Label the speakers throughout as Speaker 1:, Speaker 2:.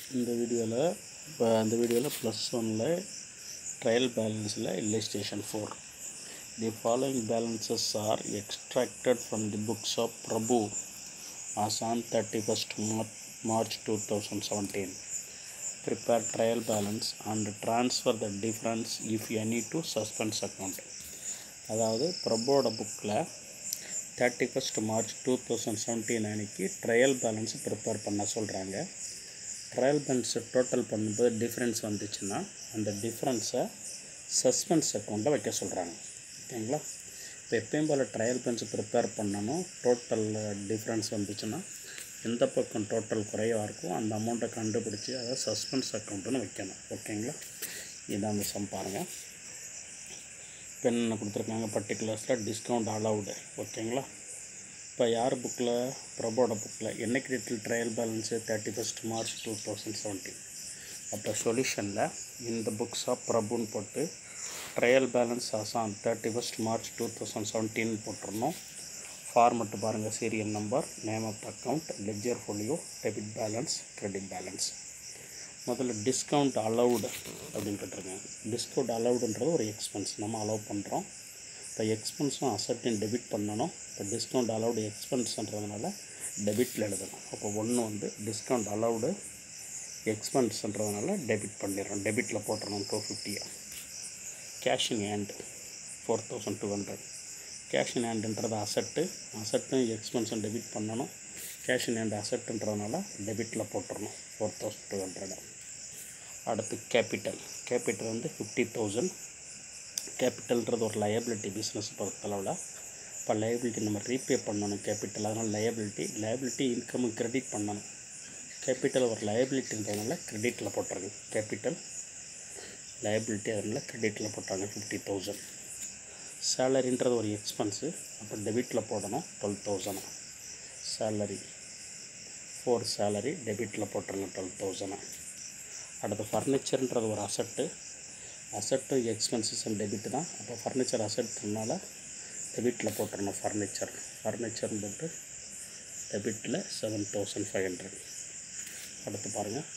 Speaker 1: இந்த வீடியோவில் இப்போ அந்த வீடியோவில் ப்ளஸ் ஒனில் ட்ரையல் பேலன்ஸில் illustration four the following balances are extracted from the books of Prabhu as on 31st Mar- March 2017. Prepare trial balance and transfer the difference if any to suspense account. அதாவது பிரபோட புக்கில் thirty first March two thousand seventeen அன்னைக்கு trial balance prepare பண்ண சொல்கிறாங்க trial balance total பண்ணும்போது difference வந்துச்சுன்னா அந்த டிஃப்ரென்ஸை suspense அக்கௌண்ட்டில் வைக்க சொல்கிறாங்க ஓகேங்களா இப்போ எப்பயும் போல் ட்ரையல் பேலன்ஸ் ப்ரிப்பேர் பண்ணணும் டோட்டல் டிஃப்ரென்ஸ் வந்துச்சுன்னா எந்த பக்கம் டோட்டல் குறைவாக இருக்கோ அந்த அமௌண்ட்டை கண்டுபிடிச்சி அதை சஸ்பென்ஸ் அக்கௌண்ட்டுன்னு வைக்கணும் ஓகேங்களா இதான் அந்த சம் பாருங்கள் இப்போ என்ன கொடுத்துருக்காங்க பர்டிகுலர்ஸில் டிஸ்கவுண்ட் அலவுடு ஓகேங்களா இப்போ யார் புக்கில் பிரபோட புக்கில் என்னைக்கு டேட்டில் trial balance thirty first March two thousand seventeen அப்போ சொல்யூஷனில் இந்த புக்ஸ் ஆஃப் பிரபுன்னு போட்டு trial balance as on thirty first March two thousand seventeen போட்டுருணும் ஃபார்மெட்டு பாருங்கள் serial number name of account ledger folio debit balance credit balance முதல்ல discount allowed அப்படின்னு கேட்டிருக்காங்க டிஸ்கவுண்ட் அலவுடுன்றது ஒரு எக்ஸ்பென்ஸ் நம்ம அலோவ் பண்ணுறோம் இப்போ எக்ஸ்பென்ஸும் அசட்டையும் டெபிட் பண்ணணும் இப்போ டிஸ்கவுண்ட் அலவுடு எக்ஸ்பென்ஸ்ன்றதுனால டெபிட்டில் எழுதணும் அப்போ ஒன்று வந்து டிஸ்கவுண்ட் அலவுடு எக்ஸ்பென்ஸ்ன்றதுனால டெபிட் பண்ணிடுறோம் டெபிட்டில் போட்டுறணும் டூ ஃபிஃப்டியை cash in hand four thousand two hundred cash in ஹேண்டுன்றது அசட்டு அசட்டும் எக்ஸ்பென்ஸும் டெபிட் பண்ணணும் கேஷ் இன் ஹேண்ட் அசட்டுன்றதுனால டெபிட்டில் போட்டுறணும் ஃபோர் தௌசண்ட் டூ ஹண்ட்ரட் அடுத்து கேபிட்டல் கேபிட்டல் வந்து ஃபிஃப்டி தௌசண்ட் கேபிட்டல்ன்றது ஒரு லயபிலிட்டி பிஸ்னஸ் பொறுத்தளவில் இப்போ லயபிலிட்டி நம்ம ரீபே பண்ணணும் கேபிட்டல் அதனால் லயபிலிட்டி லயபிலிட்டி இன்கம் கிரெடிட் பண்ணணும் கேபிட்டல் ஒரு லயபிலிட்டின்றதுனால கிரெடிட்டில் போட்டுருங்க கேபிட்டல் லயபிலிட்டி அதனால் கிரெடிட்டில் போட்டாங்க ஃபிஃப்டி தௌசண்ட் சேலரின்றது ஒரு எக்ஸ்பென்ஸு அப்போ டெபிட்டில் போடணும் twelve thousand salary four salary டெபிட்டில் போட்டுருங்க டுவெல் தௌசண்ட் அடுத்து ஃபர்னிச்சர்ன்றது ஒரு அசட்டு அசட்டு எக்ஸ்பென்சஸ் அண்ட் டெபிட் தான் அப்போ ஃபர்னிச்சர் அசட்னால டெபிட்டில் போட்டுருணும் ஃபர்னிச்சர் ஃபர்னிச்சர்னு போட்டு டெபிட்டில் செவன் தௌசண்ட் ஃபைவ் ஹண்ட்ரட் அடுத்து பாருங்கள்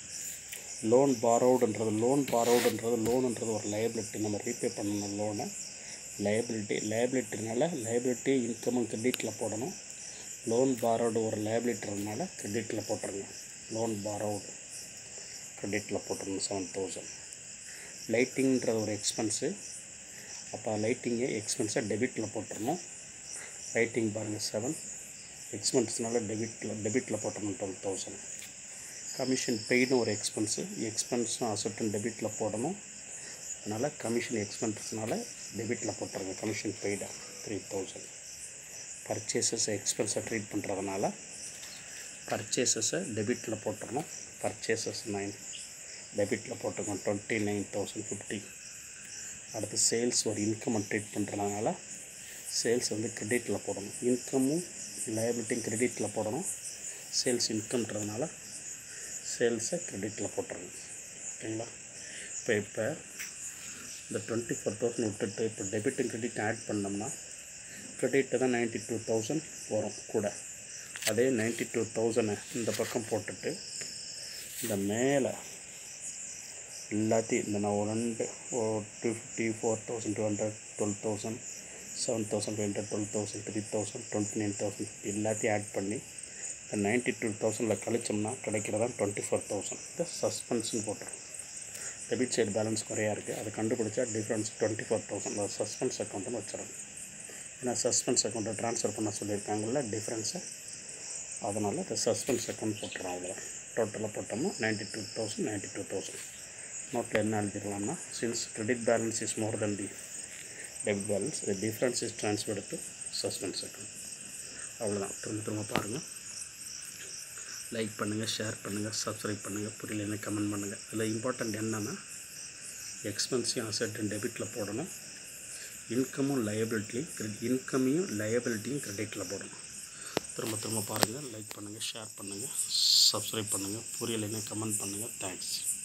Speaker 1: லோன் பாரோடுன்றது லோன் பாரோடுன்றது லோனுன்றது ஒரு லைபிலிட்டி நம்ம ரீபே பண்ணணும் லோனை லைபிலிட்டி லைபிலிட்டினால லைபிலிட்டி இன்கமும் கிரெடிட்டில் போடணும் லோன் பாரோடு ஒரு லைபிலிட்டினால கிரெடிட்டில் போட்டுருங்க லோன் பாரோடு கிரெடிட்டில் போட்டுருங்க செவன் தௌசண்ட் லைட்டிங்கிறது ஒரு எக்ஸ்பென்ஸு அப்போ லைட்டிங்கு எக்ஸ்பென்ஸை டெபிட்டில் போட்டுருணும் லைட்டிங் பாருங்கள் செவன் எக்ஸ்பென்ஸ்னால டெபிட்டில் டெபிட்டில் போட்டுருணும் டுவெல் தௌசண்ட் கமிஷன் பெய்டு ஒரு எக்ஸ்பென்ஸு எக்ஸ்பென்ஸும் அசட்டும் டெபிட்டில் போடணும் அதனால் கமிஷன் எக்ஸ்பென்ஸ்னால டெபிட்டில் போட்டுருங்க commission paid three thousand purchases எக்ஸ்பென்ஸை ட்ரீட் பண்ணுறதுனால பர்ச்சேசஸை டெபிட்டில் போட்டுறணும் பர்ச்சேசஸ் நைன் டெபிட்டில் போட்டுக்கணும் டுவெண்ட்டி நைன் தௌசண்ட் ஃபிஃப்டி அடுத்து சேல்ஸ் ஒரு இன்கம் ட்ரீட் பண்ணுறதுனால சேல்ஸ் வந்து கிரெடிட்டில் போடணும் இன்கமும் லயபிலிட்டியும் கிரெடிட்டில் போடணும் சேல்ஸ் இன்கம்ன்றதுனால சேல்ஸை கிரெடிட்டில் போட்டுருங்க ஓகேங்களா இப்போ இப்போ இந்த டுவெண்ட்டி ஃபோர் தௌசண்ட் விட்டுட்டு இப்போ டெபிட்டும் கிரெடிட் ஆட் பண்ணோம்னா கிரெடிட்டு தான் நைன்ட்டி டூ தௌசண்ட் வரும் கூட அதே நைன்ட்டி டூ தௌசண்டை இந்த பக்கம் போட்டுட்டு இந்த மேலே எல்லாத்தையும் இந்த நான் ஒரு ரெண்டு two fifty four thousand two hundred twelve thousand seven thousand five hundred twelve thousand three thousand twenty nine thousand எல்லாத்தையும் ஆட் பண்ணி இந்த நைன்ட்டி டூ தௌசண்டில் கழிச்சோம்னா கிடைக்கிறதா டுவெண்ட்டி ஃபோர் தௌசண்ட் இது சஸ்பென்ஸ்னு போட்டுரும் டெபிட் சைடு பேலன்ஸ் குறையாக இருக்குது அதை கண்டுபிடிச்சா டிஃப்ரென்ஸ் டுவெண்ட்டி ஃபோர் தௌசண்ட் அது சஸ்பென்ஸ் அக்கௌண்ட்டுன்னு வச்சிடணும் ஏன்னா சஸ்பென்ஸ் அக்கௌண்ட்டை ட்ரான்ஸ்ஃபர் பண்ண சொல்லியிருக்காங்கல்ல டிஃப்ரென்ஸை அதனால் இந்த சஸ்பென்ஸ் அக்கௌண்ட் போட்டுறோம் அவ்வளோ டோட்டலாக போட்டோம்னா ninety two thousand ninety two thousand நோட்டில் என்ன எழுதிடலாம்னா since credit balance is more then the debit balance the difference is transferred to suspense account அவ்வளோதான் திரும்ப திரும்ப பாருங்கள் லைக் பண்ணுங்கள் ஷேர் பண்ணுங்கள் சப்ஸ்கிரைப் பண்ணுங்கள் புரியலன்னு கமெண்ட் பண்ணுங்கள் இதில் இம்பார்ட்டண்ட் என்னென்னா எக்ஸ்பென்ஸையும் அசட்டும் டெபிட்டில் போடணும் இன்கமும் லயபிலிட்டியும் இன்கமையும் லயபிலிட்டியும் கிரெடிட்டில் போடணும் திரும்ப திரும்ப பாருங்கள் லைக் பண்ணுங்கள் ஷேர் பண்ணுங்கள் சப்ஸ்கிரைப் பண்ணுங்கள் புரியலைன்னு கமெண்ட் பண்ணுங்கள் தேங்க்ஸ்